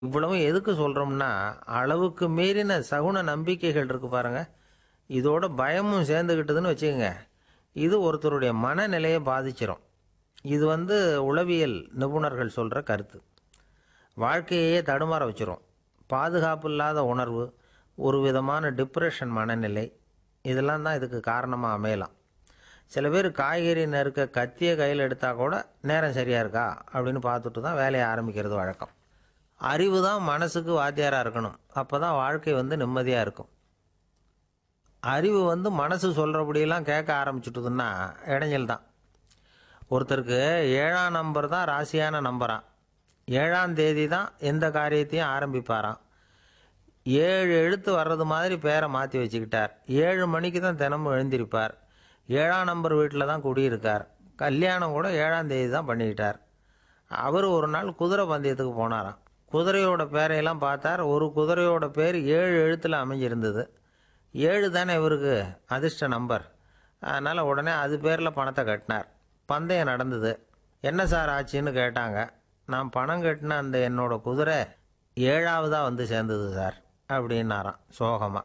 இவ்வளவும் எதுக்கு சொல்றோம்னா அளவுக்கு மீறின சகுன நம்பிக்கைகள் இருக்கு பாருங்க இதோட பயமும் சேர்ந்துக்கிட்டதுன்னு வச்சுக்கோங்க இது ஒருத்தருடைய மனநிலையை பாதிச்சிரும் இது வந்து உளவியல் நிபுணர்கள் சொல்கிற கருத்து வாழ்க்கையே தடுமாற வச்சிரும் பாதுகாப்பு இல்லாத உணர்வு ஒரு விதமான டிப்ரெஷன் மனநிலை இதெல்லாம் தான் இதுக்கு காரணமாக அமையலாம் சில பேர் காய்கறி நறுக்க கத்தியை கையில் எடுத்தால் கூட நேரம் சரியாக இருக்கா அப்படின்னு பார்த்துட்டு தான் வேலையை ஆரம்பிக்கிறது வழக்கம் அறிவு தான் மனசுக்கு வாத்தியாராக இருக்கணும் அப்போ தான் வாழ்க்கை வந்து நிம்மதியாக இருக்கும் அறிவு வந்து மனசு சொல்கிறபடியெல்லாம் கேட்க ஆரம்பிச்சுட்டுதுன்னா இடைஞ்சல் தான் ஒருத்தருக்கு ஏழாம் நம்பர் தான் ராசியான நம்பராம் ஏழாம் தேதி தான் எந்த காரியத்தையும் ஆரம்பிப்பாராம் ஏழு எழுத்து வர்றது மாதிரி பேரை மாற்றி வச்சுக்கிட்டார் ஏழு மணிக்கு தான் தினமும் எழுந்திருப்பார் ஏழாம் நம்பர் வீட்டில் தான் குடியிருக்கார் கல்யாணம் கூட ஏழாம் தேதி தான் பண்ணிக்கிட்டார் அவர் ஒரு நாள் குதிரை பந்தயத்துக்கு போனாராம் குதிரையோட பேரையெல்லாம் பார்த்தார் ஒரு குதிரையோட பேர் ஏழு எழுத்தில் அமைஞ்சிருந்தது ஏழு தானே இவருக்கு அதிர்ஷ்ட நம்பர் அதனால் உடனே அது பேரில் பணத்தை கட்டினார் பந்தயம் நடந்தது என்ன சார் ஆச்சுன்னு கேட்டாங்க நான் பணம் கட்டின அந்த என்னோட குதிரை ஏழாவதாக வந்து சேர்ந்தது சார் அப்படின்னாராம் சோகமாக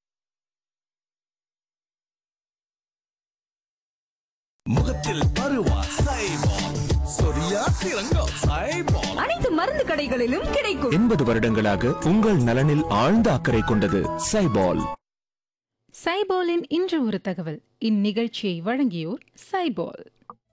முகத்தில் பருவா சைபால் சொரியா சிறங்கம் சைபால் அனைத்து மருந்து கடைகளிலும் கிடைக்கும் எண்பது வருடங்களாக உங்கள் நலனில் ஆழ்ந்த அக்கறை கொண்டது சைபால் சைபாலின் இன்று ஒரு தகவல் இந்நிகழ்ச்சியை வழங்கியோர் சைபால்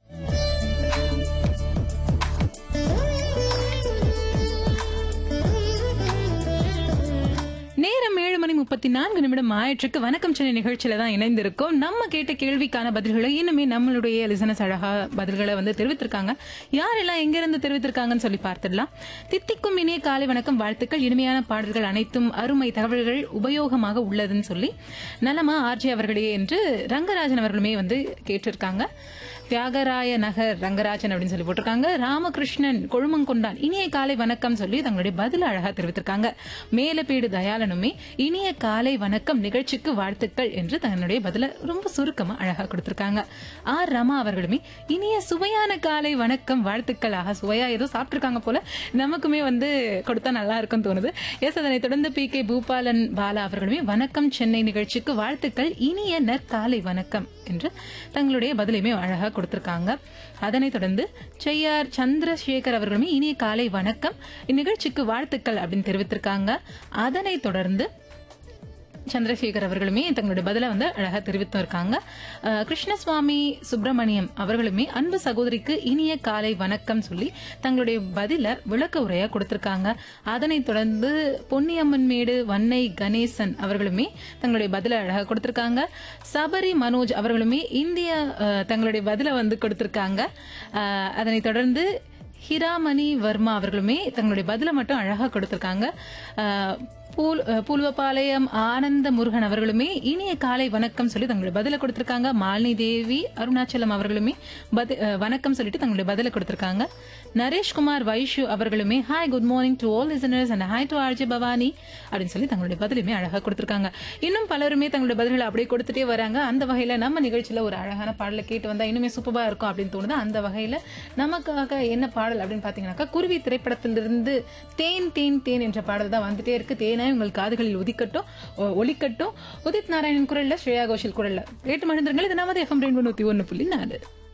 நேரம் ஏழு மணி முப்பத்தி நான்கு நிமிடம் ஆயிற்றுக்கு வணக்கம் சென்னை நிகழ்ச்சியில தான் இணைந்திருக்கோம் நம்ம கேட்ட கேள்விக்கான பதில்களை இன்னுமே நம்மளுடைய லிசனஸ் அழகா பதில்களை வந்து தெரிவித்திருக்காங்க யாரெல்லாம் எங்கிருந்து தெரிவித்திருக்காங்கன்னு சொல்லி பார்த்துடலாம் தித்திக்கும் இனிய காலை வணக்கம் வாழ்த்துக்கள் இனிமையான பாடல்கள் அனைத்தும் அருமை தகவல்கள் உபயோகமாக உள்ளதுன்னு சொல்லி நலமா ஆர்ஜி அவர்களே என்று ரங்கராஜன் அவர்களுமே வந்து கேட்டிருக்காங்க தியாகராய நகர் ரங்கராஜன் அப்படின்னு சொல்லி போட்டிருக்காங்க ராமகிருஷ்ணன் கொழுமங்கொண்டான் இனிய காலை வணக்கம் சொல்லி தங்களுடைய பதில் அழகா தெரிவித்திருக்காங்க மேலப்பீடு தயாளனுமே இனிய காலை வணக்கம் நிகழ்ச்சிக்கு வாழ்த்துக்கள் என்று தன்னுடைய பதில ரொம்ப சுருக்கமா அழகா கொடுத்திருக்காங்க ஆர் ரமா அவர்களுமே இனிய சுவையான காலை வணக்கம் வாழ்த்துக்கள் ஆக சுவையா ஏதோ சாப்பிட்டிருக்காங்க போல நமக்குமே வந்து கொடுத்தா நல்லா இருக்கும்னு தோணுது எஸ் அதனை தொடர்ந்து பி கே பூபாலன் பாலா அவர்களுமே வணக்கம் சென்னை நிகழ்ச்சிக்கு வாழ்த்துக்கள் இனிய நற்காலை வணக்கம் என்று தங்களுடைய பதிலையுமே அழகா கொடுத்திருக்காங்க அதனைத் தொடர்ந்து செய்யார் சந்திரசேகர் அவர்களுமே இனிய காலை வணக்கம் இந்நிகழ்ச்சிக்கு வாழ்த்துக்கள் அப்படின்னு தெரிவித்திருக்காங்க அதனைத் தொடர்ந்து சந்திரசேகர் அவர்களுமே தங்களுடைய பதில வந்து அழகா தெரிவித்து இருக்காங்க அஹ், கிருஷ்ணசுவாமி சுப்பிரமணியம் அவர்களுமே அன்பு சகோதரிக்கு இனிய காலை வணக்கம் சொல்லி தங்களுடைய பதில விளக்க உரையா கொடுத்திருக்காங்க அதனைத் தொடர்ந்து பொன்னியம்மன் மேடு வன்னை கணேசன் அவர்களுமே தங்களுடைய பதில அழகா கொடுத்திருக்காங்க சபரி மனோஜ் அவர்களுமே இந்திய அஹ், தங்களுடைய பதில வந்து கொடுத்திருக்காங்க அஹ், அதனைத் தொடர்ந்து ஹிராமணி வர்மா அவர்களுமே தங்களுடைய பதில மட்டும் அழகா கொடுத்திருக்காங்க அஹ், பூல் அஹ், பூல்வபாளையம் ஆனந்த முருகன் அவர்களுமே இனிய காலை வணக்கம் சொல்லி தங்களுடைய பதில கொடுத்திருக்காங்க மாலினி தேவி அருணாச்சலம் அவர்களுமே பதி- அஹ், வணக்கம் சொல்லிட்டு தங்களுடைய பதில கொடுத்திருக்காங்க நரேஷ்குமார் வைஷு அவர்களுமே hi good morning to all listeners and hi to RJ Bhavani அப்படின்னு சொல்லி தங்களுடைய பதிலுமே அழகா கொடுத்திருக்காங்க இன்னும் பலருமே தங்களுடைய பதில்களை அப்படியே கொடுத்துட்டே வராங்க அந்த வகையில நம்ம நிகழ்ச்சியில ஒரு அழகான பாடலை கேட்டு வந்தா இன்னுமே சூப்பரா இருக்கும் அப்படின்னு தோணுது அந்த வகையில நமக்காக என்ன பாடல் அப்படின்னு பாத்தீங்கன்னாக்கா குருவி திரைப்படத்திலிருந்து தேன் தேன் தேன் என்ற பாடல் தான் வந்துட்டே இருக்கு தேனாய் உங்கள் காதுகளில் உதிக்கட்டும் ஒ- ஒலிக்கட்டும் உதித் நாராயணன் குரல்ல ஸ்ரேயா கோஷல் குரல்ல கேட்டு மகிழ்ந்துருங்கள் இது நமது எஃப்எம் ரெண்டு நூத்தி ஒன்னு புள்ளி நாலு